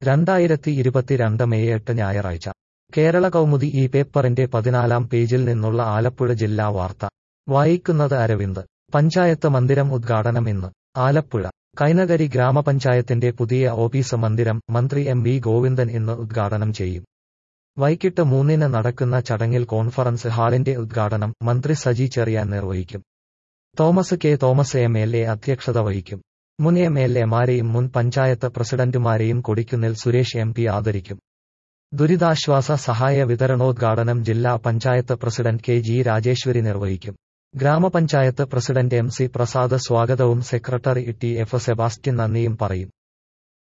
രണ്ടായിരത്തി ഇരുപത്തിരണ്ട് മെയ് എട്ട് ഞായറാഴ്ച കേരള കൗമുദി ഈ പേപ്പറിന്റെ പതിനാലാം പേജിൽ നിന്നുള്ള ആലപ്പുഴ ജില്ലാ വാർത്ത വായിക്കുന്നത് അരവിന്ദ് പഞ്ചായത്ത് മന്ദിരം ഉദ്ഘാടനം ഇന്ന് ആലപ്പുഴ കൈനകരി ഗ്രാമപഞ്ചായത്തിന്റെ പുതിയ ഓഫീസ് മന്ദിരം മന്ത്രി എം വി ഗോവിന്ദൻ ഇന്ന് ഉദ്ഘാടനം ചെയ്യും വൈകിട്ട് മൂന്നിന് നടക്കുന്ന ചടങ്ങിൽ കോൺഫറൻസ് ഹാളിന്റെ ഉദ്ഘാടനം മന്ത്രി സജി ചെറിയാൻ നിർവഹിക്കും Thomas K Thomas M L A അധ്യക്ഷത വഹിക്കും മുൻ എം എൽ എമാരെയും മുൻ പഞ്ചായത്ത് പ്രസിഡന്റുമാരെയും കൊടിക്കുന്നിൽ സുരേഷ് എം പി ആദരിക്കും ദുരിതാശ്വാസ സഹായ വിതരണോദ്ഘാടനം ജില്ലാ panchayat president K G Rajeshwari നിർവഹിക്കും ഗ്രാമപഞ്ചായത്ത് പ്രസിഡന്റ് എം സി പ്രസാദ് സ്വാഗതവും സെക്രട്ടറി ടി എഫ് സെബാസ്റ്റ്യൻ നന്ദിയും പറയും